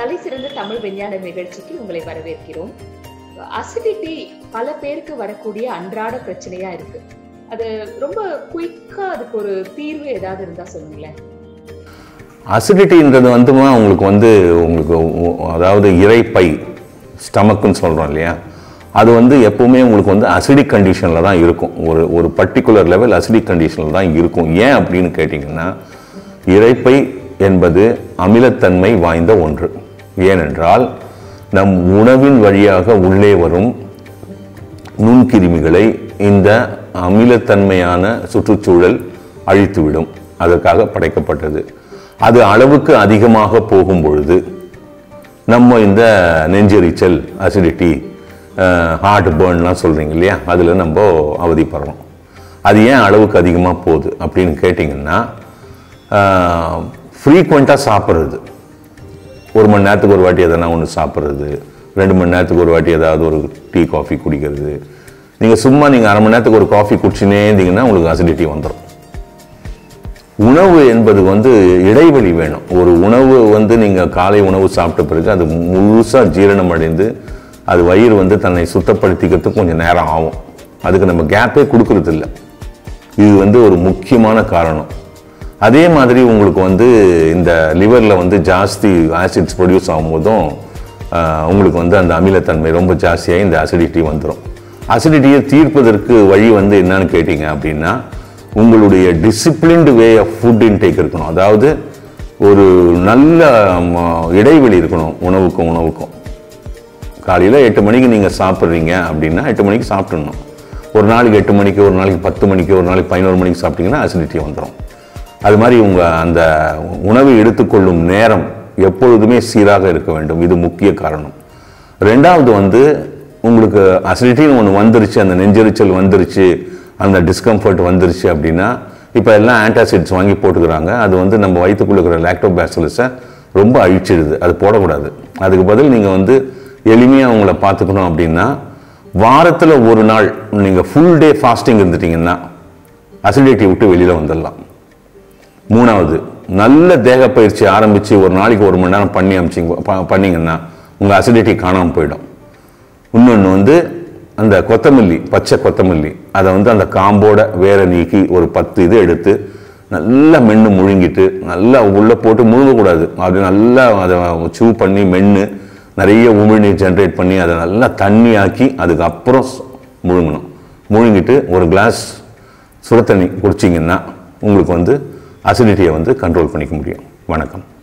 தலை சிறந்த தமிழ் விஞ்ஞான நிகழ்ச்சிக்கு உங்களை வரவேற்கிறோம் அசிடிட்டி பல பேருக்கு வரக்கூடிய அன்றாட பிரச்சனையா இருக்கு அது ரொம்ப குயிக்கா அதுக்கு ஒரு தீர்வு ஏதாவது இருந்தா சொல்லுங்களேன் அசிடிட்டின்றது வந்துமா உங்களுக்கு வந்து உங்களுக்கு உ- அதாவது இறைப்பை ஸ்டமக்குன்னு சொல்கிறோம் இல்லையா அது வந்து எப்பவுமே உங்களுக்கு வந்து அசிடிக் கண்டிஷனில் தான் இருக்கும் ஒரு ஒரு பர்டிகுலர் லெவல் அசிடிக் கண்டிஷனில் தான் இருக்கும் ஏன் அப்படின்னு கேட்டிங்கன்னா இறைப்பை என்பது அமிலத்தன்மை வாய்ந்த ஒன்று ஏனென்றால் நம் உணவின் வழியாக உள்ளே வரும் நுண்கிருமிகளை இந்த அமிலத்தன்மையான சுற்றுச்சூழல் அழித்துவிடும் அதற்காக படைக்கப்பட்டது அது அளவுக்கு அதிகமாக போகும் பொழுது நம்ம இந்த நெஞ்செரிச்சல் அசிடிட்டி ஹார்ட் பேர்ன்லாம் சொல்கிறீங்க இல்லையா அதில் நம்ம அவதிப்படுறோம் அது ஏன் அளவுக்கு அதிகமாக போகுது அப்படின்னு கேட்டிங்கன்னா ஃப்ரீக்வெண்ட்டாக சாப்பிட்றது ஒரு மணி நேரத்துக்கு ஒரு வாட்டி எதனா ஒன்று சாப்பிட்றது ரெண்டு மணி நேரத்துக்கு ஒரு வாட்டி ஏதாவது ஒரு டீ காஃபி குடிக்கிறது நீங்கள் சும்மா நீங்கள் அரை மணி நேரத்துக்கு ஒரு காஃபி குடிச்சுனே இருந்தீங்கன்னா உங்களுக்கு அசிடிட்டி வந்துடும் உணவு என்பது வந்து இடைவெளி வேணும் ஒரு உணவு வந்து நீங்கள் காலை உணவு சாப்பிட்ட பிறகு அது முழுசாக ஜீரணம் அடைந்து அது வயிறு வந்து தன்னை சுத்தப்படுத்திக்கிறதுக்கு கொஞ்சம் நேரம் ஆகும் அதுக்கு நம்ம கேப்பே கொடுக்கறது இல்ல இது வந்து ஒரு முக்கியமான காரணம் அதே மாதிரி உங்களுக்கு வந்து இந்த லிவரில் வந்து ஜாஸ்தி ஆசிட்ஸ் ப்ரொடியூஸ் ஆகும்போதும் ஆஹ், உங்களுக்கு வந்து அந்த அமிலத்தன்மை ரொம்ப ஜாஸ்தியாகி இந்த அசிடிட்டி வந்துடும் அசிடிட்டியை தீர்ப்பதற்கு வழி வந்து என்னன்னு கேட்டிங்க அப்படின்னா உங்களுடைய disciplined way of food intake இருக்கணும் அதாவது ஒரு நல்ல ம, இடைவெளி இருக்கணும் உணவுக்கும் உணவுக்கும் காலையில் எட்டு மணிக்கு நீங்கள் சாப்பிட்றீங்க அப்படின்னா எட்டு மணிக்கு சாப்பிட்றணும் ஒரு நாளைக்கு எட்டு மணிக்கு ஒரு நாளைக்கு பத்து மணிக்கு ஒரு நாளைக்கு பதினோரு மணிக்கு சாப்பிட்டீங்கன்னா அசிடிட்டி வந்துடும் அது மாதிரி உங்கள் அந்த உணவை எடுத்துக்கொள்ளும் நேரம் எப்பொழுதுமே சீராக இருக்க வேண்டும் இது முக்கிய காரணம் ரெண்டாவது வந்து உங்களுக்கு அசிடிட்டின்னு ஒன்று வந்துருச்சு அந்த நெஞ்செரிச்சல் வந்துருச்சு அந்த டிஸ்கம்ஃபர்ட் வந்துருச்சு அப்படின்னா இப்போ எல்லாம் ஆன்டாசிட்ஸ் வாங்கி போட்டுக்கிறாங்க அது வந்து நம்ம வயிற்றுக்குள்ள இருக்கிற லாக்டோபேசிலஸை ரொம்ப அழிச்சிடுது அது போடக்கூடாது அதுக்கு பதில் நீங்கள் வந்து எளிமையாக உங்களை பார்த்துக்கணும் அப்படின்னா வாரத்தில் ஒரு நாள் நீங்கள் ஃபுல் டே ஃபாஸ்டிங் இருந்துட்டீங்கன்னா அசிடிட்டி விட்டு வெளியில் வந்துடலாம் மூணாவது நல்ல தேக பயிற்சி ஆரம்பித்து ஒரு நாளைக்கு ஒரு மணி நேரம் பண்ணி அமிச்சிங்க ப- பண்ணீங்கன்னா உங்கள் அசிடிட்டி காணாமல் போயிடும் இன்னொன்று வந்து அந்த கொத்தமல்லி பச்சை கொத்தமல்லி அதை வந்து அந்த காம்போட வேற நீக்கி ஒரு பத்து இது எடுத்து நல்லா மென்று முழுங்கிட்டு நல்லா உள்ளே போட்டு முழுங்கக்கூடாது அது நல்லா அதை சூ பண்ணி மென்று நிறைய உமிழ்நீர் ஜென்ரேட் பண்ணி அதை நல்லா தண்ணி ஆக்கி அதுக்கப்புறம் ஸ்- முழுங்கணும் முழுங்கிட்டு ஒரு கிளாஸ் சுட தண்ணி குடிச்சிங்கன்னா உங்களுக்கு வந்து அசிடிட்டியை வந்து கண்ட்ரோல் பண்ணிக்க முடியும் வணக்கம்